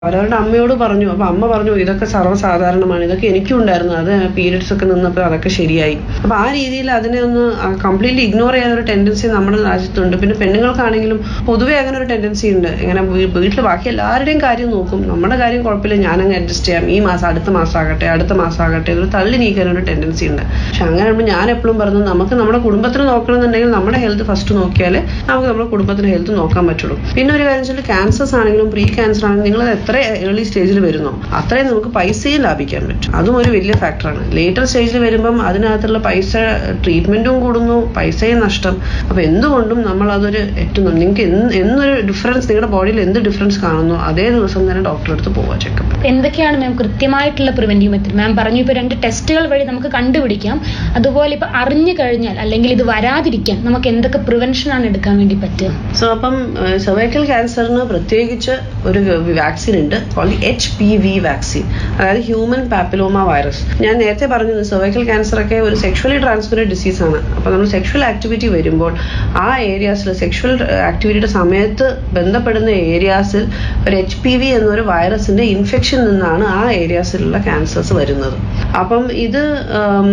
അവരവരുടെ അമ്മയോട് പറഞ്ഞു അപ്പൊ അമ്മ പറഞ്ഞു ഇതൊക്കെ സർവ്വസാധാരണമാണ് ഇതൊക്കെ എനിക്കും ഉണ്ടായിരുന്നു അത് പീരിയഡ്സ് ഒക്കെ നിന്നപ്പോൾ അതൊക്കെ ശരിയായി അപ്പൊ ആ രീതിയിൽ അതിനെ ഒന്ന് കംപ്ലീറ്റ്ലി ഇഗ്നോർ ചെയ്യാൻ ഒരു ടെൻഡൻസി നമ്മുടെ രാജ്യത്തുണ്ട് പിന്നെ പെണ്ണുങ്ങൾക്കാണെങ്കിലും പൊതുവെ അങ്ങനെ ഒരു ടെൻഡൻസി ഉണ്ട് ഇങ്ങനെ വീട്ടിൽ ബാക്കി എല്ലാവരുടെയും കാര്യം നോക്കും നമ്മുടെ കാര്യം കുഴപ്പമില്ല ഞാനങ്ങ് അഡ്ജസ്റ്റ് ചെയ്യാം ഈ മാസം അടുത്ത മാസം ആകട്ടെ അടുത്ത മാസം ആകട്ടെ ഒരു തള്ളി നീക്കാൻ ഒരു ടെൻഡൻസി ഉണ്ട് പക്ഷെ അങ്ങനെ ആകുമ്പോൾ ഞാൻ എപ്പോഴും പറഞ്ഞു നമുക്ക് നമ്മുടെ കുടുംബത്തിന് നോക്കണമെന്നുണ്ടെങ്കിൽ നമ്മുടെ ഹെൽത്ത് ഫസ്റ്റ് നോക്കിയാലേ നമുക്ക് നമ്മുടെ കുടുംബത്തിന് ഹെൽത്ത് നോക്കാൻ പറ്റുള്ളൂ പിന്നെ ഒരു കാര്യം വെച്ചാൽ ക്യാൻസേഴ്സ് ആണെങ്കിലും പ്രീ ക്യാൻസർ ആണെങ്കിലും നിങ്ങൾ എത്ര ഏർലി സ്റ്റേജിൽ വരുന്നോ അത്രയും നമുക്ക് പൈസയും ലാഭിക്കാൻ പറ്റും അതും ഒരു വലിയ ഫാക്ടറാണ് ലേറ്റർ സ്റ്റേജിൽ വരുമ്പം അതിനകത്തുള്ള പൈസ ട്രീറ്റ്മെന്റും കൂടുന്നു പൈസയും നഷ്ടം അപ്പൊ എന്തുകൊണ്ടും നമ്മൾ അതൊരു ഏറ്റവും നിങ്ങൾക്ക് എന്ന് എന്നൊരു ഡിഫറൻസ് നിങ്ങളുടെ ബോഡിയിൽ എന്ത് ഡിഫറൻസ് കാണുന്നു അതേ ദിവസം തന്നെ ഡോക്ടറെ അടുത്ത് പോവാ ചെക്കപ്പ് എന്തൊക്കെയാണ് മാം കൃത്യമായിട്ടുള്ള പ്രിവെന്റീവ് മെത്തേഡ് മാം പറഞ്ഞു ഇപ്പൊ രണ്ട് ടെസ്റ്റുകൾ വഴി നമുക്ക് കണ്ടുപിടിക്കാം അതുപോലെ ഇപ്പൊ അറിഞ്ഞു കഴിഞ്ഞാൽ അല്ലെങ്കിൽ ഇത് വരാതിരിക്കാൻ നമുക്ക് എന്തൊക്കെ പ്രിവെൻഷൻ ആണ് എടുക്കാൻ വേണ്ടി പറ്റുക സോ അപ്പം സെർവൈക്കൽ ക്യാൻസറിന് പ്രത്യേകിച്ച് ഒരു വാക്സിൻ ഉണ്ട് called H P V vaccine അതായത് ഹ്യൂമൻ പാപ്പിലോമ വൈറസ് ഞാൻ നേരത്തെ പറഞ്ഞത് സെർവൈക്കൽ ക്യാൻസർ ഒക്കെ ഒരു സെക്ഷുവലി ട്രാൻസ്മിറ്റഡ് ഡിസീസ് ആണ് അപ്പൊ നമ്മൾ സെക്ഷുവൽ ആക്ടിവിറ്റി വരുമ്പോൾ ആ ഏരിയാസിൽ സെക്ഷുവൽ ആക്ടിവിറ്റിയുടെ സമയത്ത് ബന്ധപ്പെടുന്ന ഏരിയാസിൽ ഒരു എച്ച് പി വി എന്നൊരു വൈറസിന്റെ ഇൻഫെക്ഷൻ നിന്നാണ് ആ ഏരിയാസിലുള്ള ക്യാൻസേഴ്സ് വരുന്നത് അപ്പം ഇത് ഉം,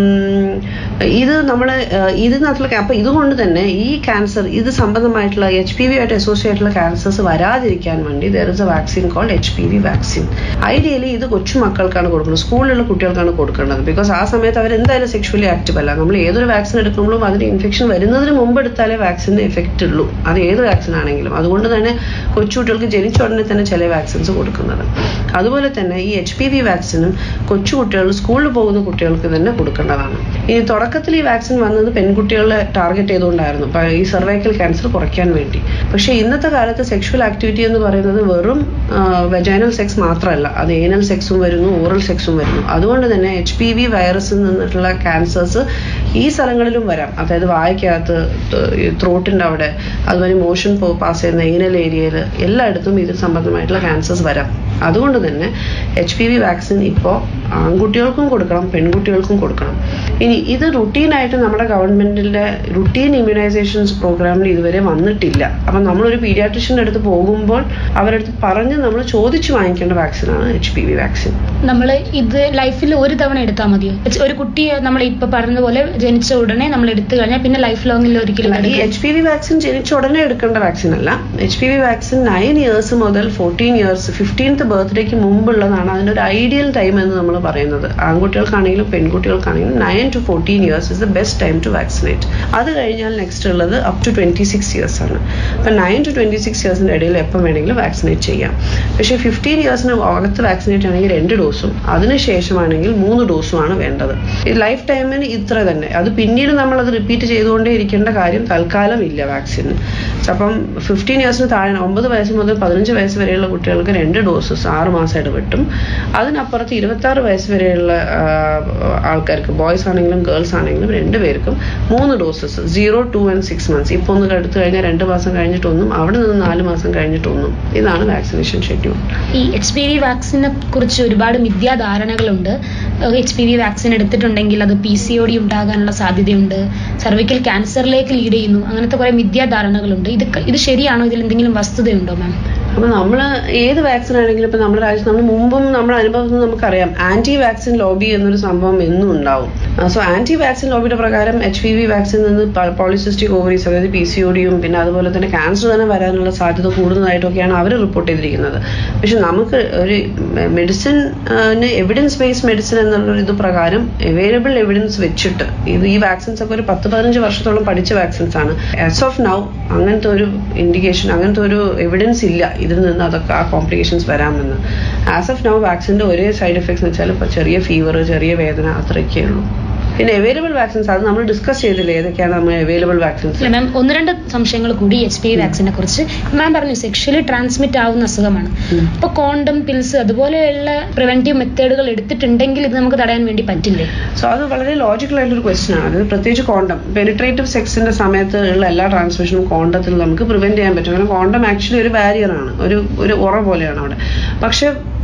ഇത് നമ്മൾ ഇതിനകത്തുള്ള അപ്പൊ ഇതുകൊണ്ട് തന്നെ ഈ ക്യാൻസർ ഇത് സംബന്ധമായിട്ടുള്ള എച്ച് പി വി ആയിട്ട് അസോസിയേറ്റ് ആയിട്ടുള്ള ക്യാൻസേഴ്സ് വരാതിരിക്കാൻ വേണ്ടി there is a vaccine called H P V vaccine ideally ഇത് കൊച്ചു മക്കൾക്കാണ് കൊടുക്കുന്നത് സ്കൂളിലുള്ള കുട്ടികൾക്കാണ് കൊടുക്കേണ്ടത് ബിക്കോസ് ആ സമയത്ത് അവർ എന്തായാലും സെക്ഷുവലി ആക്റ്റീവ് അല്ല നമ്മൾ ഏതൊരു വാക്സിൻ എടുക്കുമ്പോഴും അതിന് ഇൻഫെക്ഷൻ വരുന്നതിന് മുമ്പ് എടുത്താലേ വാക്സിന് എഫക്റ്റ് ഉള്ളൂ അത് ഏത് വാക്സിൻ ആണെങ്കിലും അതുകൊണ്ട് തന്നെ കൊച്ചുകുട്ടികൾക്ക് ജനിച്ച ഉടനെ തന്നെ ചില വാക്സിൻസ് കൊടുക്കുന്നത് അതുപോലെ തന്നെ ഈ എച്ച് പി വി വാക്സിനും കൊച്ചു കുട്ടികൾ സ്കൂളിൽ പോകുന്ന കുട്ടികൾക്ക് തന്നെ കൊടുക്കേണ്ടതാണ് ഇനി തുടക്കത്തിൽ ഈ വാക്സിൻ വന്നത് പെൺകുട്ടികളെ ടാർഗറ്റ് ചെയ്തുകൊണ്ടായിരുന്നു അപ്പൊ ഈ സെർവൈക്കൽ ക്യാൻസർ കുറയ്ക്കാൻ വേണ്ടി പക്ഷേ ഇന്നത്തെ കാലത്ത് സെക്ഷുവൽ ആക്ടിവിറ്റി എന്ന് പറയുന്നത് വെറും വെജൈനൽ സെക്സ് മാത്രമല്ല അത് ഏനൽ സെക്സും വരുന്നു ഓറൽ സെക്സും വരുന്നു അതുകൊണ്ട് തന്നെ എച്ച് പി വി വൈറസിൽ നിന്നിട്ടുള്ള ക്യാൻസേഴ്സ് ഈ സ്ഥലങ്ങളിലും വരാം അതായത് വായ്ക്കകത്ത് ത്രോട്ടിൻ്റെ അവിടെ അതുപോലെ മോഷൻ പാസ് ചെയ്യുന്ന ഏനൽ ഏരിയയിൽ എല്ലായിടത്തും ഇത് സംബന്ധമായിട്ടുള്ള ക്യാൻസേഴ്സ് വരാം അതുകൊണ്ട് തന്നെ എച്ച് പി വി വാക്സിൻ ഇപ്പോൾ ആൺകുട്ടികൾക്കും കൊടുക്കണം പെൺകുട്ടികൾക്കും കൊടുക്കണം ഇനി ഇത് റുട്ടീനായിട്ട് നമ്മുടെ ഗവൺമെന്റിന്റെ റുട്ടീൻ ഇമ്മ്യൂണൈസേഷൻസ് പ്രോഗ്രാമിൽ ഇതുവരെ വന്നിട്ടില്ല അപ്പം നമ്മളൊരു പീഡിയാട്രിഷ്യൻ്റെ അടുത്ത് പോകുമ്പോൾ അവരടുത്ത് പറഞ്ഞ് നമ്മൾ ചോദിച്ചു വാങ്ങിക്കേണ്ട വാക്സിനാണ് എച്ച് പി വി വാക്സിൻ നമ്മൾ ഇത് ലൈഫിൽ ഒരു തവണ എടുത്താൽ മതിയോ ഒരു കുട്ടിയെ നമ്മൾ ഇപ്പൊ പറഞ്ഞതുപോലെ ജനിച്ച ഉടനെ നമ്മൾ എടുത്തു കഴിഞ്ഞാൽ പിന്നെ ലൈഫ് ലോങ്ങിൽ ഒരിക്കലും ഈ എടുക്കാം. എച്ച് പി വി വാക്സിൻ ജനിച്ച ഉടനെ എടുക്കേണ്ട വാക്സിൻ അല്ല H P V vaccine nine years മുതൽ ഫോർട്ടീൻ ഇയേഴ്സ് ഫിഫ്റ്റീൻത്ത് ബർത്ത്ഡേക്ക് മുമ്പുള്ളതാണ് അതിന്റെ ഒരു ഐഡിയൽ ടൈം എന്ന് നമ്മൾ പറയുന്നത് ആൺകുട്ടികൾക്കാണെങ്കിലും പെൺകുട്ടികൾക്കാണെങ്കിലും nine to fourteen years is the best time to vaccinate അത് കഴിഞ്ഞാൽ നെക്സ്റ്റ് ഉള്ളത് up to twenty six years ആണ് അപ്പൊ നയൻ ടു ട്വന്റി സിക്സ് ഇയേഴ്സിന്റെ ഇടയിൽ എപ്പം വേണമെങ്കിലും വാക്സിനേറ്റ് ചെയ്യാം പക്ഷേ ഫിഫ്റ്റീൻ ഇയേഴ്സിന് അകത്ത് വാക്സിനേറ്റ് ആണെങ്കിൽ രണ്ട് ഡോസും അതിനുശേഷമാണെങ്കിൽ മൂന്ന് ഡോസുമാണ് വേണ്ടത് ഈ ലൈഫ് ടൈമിന് ഇത്ര തന്നെ അത് പിന്നീട് നമ്മൾ അത് റിപ്പീറ്റ് ചെയ്തുകൊണ്ടേ ഇരിക്കേണ്ട കാര്യം തൽക്കാലം ഇല്ല വാക്സിന് അപ്പം ഫിഫ്റ്റീൻ ഇയേഴ്സിന് താഴെ ഒമ്പത് വയസ്സ് മുതൽ പതിനഞ്ച് വയസ്സ് വരെയുള്ള കുട്ടികൾക്ക് രണ്ട് ഡോസസ് ആറ് മാസം ഇടവിട്ടും അതിനപ്പുറത്ത് ഇരുപത്തി ആറ് വയസ്സ് വരെയുള്ള ആ, ആൾക്കാർക്ക് ബോയ്സ് ആണെങ്കിലും ഗേൾസ് ആണെങ്കിലും രണ്ടുപേർക്കും മൂന്ന് doses zero two and six months ഇപ്പോൾ ഒന്ന് എടുത്തു കഴിഞ്ഞാൽ രണ്ട് മാസം കഴിഞ്ഞിട്ടൊന്നും അവിടെ നിന്ന് നാല് മാസം കഴിഞ്ഞിട്ടൊന്നും ഇതാണ് വാക്സിനേഷൻ ഷെഡ്യൂൾ ഈ എച്ച് പി വി വാക്സിനെ കുറിച്ച് ഒരുപാട് മിഥ്യാധാരണകളുണ്ട് എച്ച് പി വി വാക്സിൻ എടുത്തിട്ടുണ്ടെങ്കിൽ അത് പി സി ഒ ഡി ഉണ്ടാകാനുള്ള സാധ്യതയുണ്ട് സർവിക്കൽ ക്യാൻസറിലേക്ക് ലീഡ് ചെയ്യുന്നു അങ്ങനത്തെ കുറെ മിഥ്യാധാരണകളുണ്ട് ഇത് ക- ഇത് ശരിയാണോ ഇതിൽ എന്തെങ്കിലും വസ്തുതയുണ്ടോ മാം അപ്പൊ നമ്മൾ ഏത് വാക്സിൻ ആണെങ്കിലും ഇപ്പൊ നമ്മുടെ രാജ്യത്ത് നമ്മൾ മുമ്പും നമ്മുടെ അനുഭവത്തിൽ നിന്ന് നമുക്കറിയാം ആന്റി വാക്സിൻ ലോബി എന്നൊരു സംഭവം എന്നും ഉണ്ടാവും സോ ആന്റി വാക്സിൻ ലോബിയുടെ പ്രകാരം എച്ച് പി വി വാക്സിൻ നിന്ന് പോളിസിസ്റ്റിക് ഓവറീസ് അതായത് പി സി ഒ ഡിയും പിന്നെ അതുപോലെ തന്നെ ക്യാൻസർ തന്നെ വരാനുള്ള സാധ്യത കൂടുന്നതായിട്ടൊക്കെയാണ് അവർ റിപ്പോർട്ട് ചെയ്തിരിക്കുന്നത് പക്ഷെ നമുക്ക് ഒരു മെഡിസിൻ എവിഡൻസ് ബേസ്ഡ് മെഡിസിൻ എന്നുള്ള ഇത് പ്രകാരം അവൈലബിൾ എവിഡൻസ് വെച്ചിട്ട് ഇത് ഈ വാക്സിൻസ് ഒക്കെ ഒരു പത്ത് പതിനഞ്ച് വർഷത്തോളം പഠിച്ച വാക്സിൻസ് ആണ് ആസ് ഓഫ് നൗ അങ്ങനത്തെ ഒരു ഇൻഡിക്കേഷൻ അങ്ങനത്തെ ഒരു എവിഡൻസ് ഇല്ല ഇതിൽ നിന്ന് അതൊക്കെ ആ കോംപ്ലിക്കേഷൻസ് വരാമെന്ന് ആസ് ഓഫ് നൗ വാക്സിന്റെ ഒരേ സൈഡ് എഫക്ട്സ് എന്ന് വെച്ചാൽ ഇപ്പൊ ചെറിയ ഫീവർ ചെറിയ വേദന അത്രയൊക്കെ ഉള്ളൂ പിന്നെ അവൈലബിൾ വാക്സിൻസ് അത് നമ്മൾ ഡിസ്കസ് ചെയ്തില്ലേ ഏതൊക്കെയാണ് നമ്മൾ അവൈലബിൾ വാക്സിൻസ് അല്ല മാം ഒന്ന് രണ്ട് സംശയങ്ങൾ കൂടി എച്ച് പി വി വാക്സിനെ കുറിച്ച് മാം പറഞ്ഞു സെക്ഷലി ട്രാൻസ്മിറ്റ് ആവുന്ന അസുഖമാണ് ഉം. അപ്പൊ കോണ്ടം പിൽസ് അതുപോലെയുള്ള പ്രിവെന്റീവ് മെത്തേഡുകൾ എടുത്തിട്ടുണ്ടെങ്കിൽ ഇത് നമുക്ക് തടയാൻ വേണ്ടി പറ്റില്ലേ സോ അത് വളരെ ലോജിക്കൽ ആയിട്ടൊരു ക്വസ്റ്റൻ ആണ് അത് പ്രത്യേകിച്ച് കോണ്ടം പെനിട്രേറ്റീവ് സെക്സിന്റെ സമയത്ത് ഉള്ള എല്ലാ ട്രാൻസ്മിഷനും കോണ്ടത്തിൽ നമുക്ക് പ്രിവെന്റ് ചെയ്യാൻ പറ്റും കാരണം കോണ്ടം ആക്ച്വലി ഒരു ബാരിയർ ആണ് ഒരു ഒരു ഉറ പോലെയാണ് അവിടെ പക്ഷെ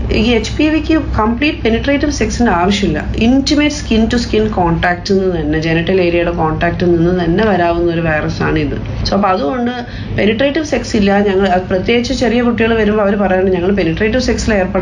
ഈ എച്ച് പി വിക്ക് കംപ്ലീറ്റ് പെനിട്രേറ്റീവ് സെക്സിന്റെ ആവശ്യമില്ല ഇന്റിമേറ്റ് സ്കിൻ ടു സ്കിൻ കോൺടാക്റ്റിൽ നിന്ന് തന്നെ ജെനറ്റൽ ഏരിയയുടെ കോൺടാക്റ്റിൽ നിന്ന് തന്നെ വരാവുന്ന ഒരു വൈറസ് ആണ് ഇത് സോ അപ്പൊ അതുകൊണ്ട് പെനിട്രേറ്റീവ് സെക്സ് ഇല്ല ഞങ്ങൾ അത് പ്രത്യേകിച്ച് ചെറിയ കുട്ടികൾ വരുമ്പോൾ അവർ പറയുന്നത് ഞങ്ങൾ പെനിട്രേറ്റീവ് സെക്സിൽ ഏർപ്പെടാൻ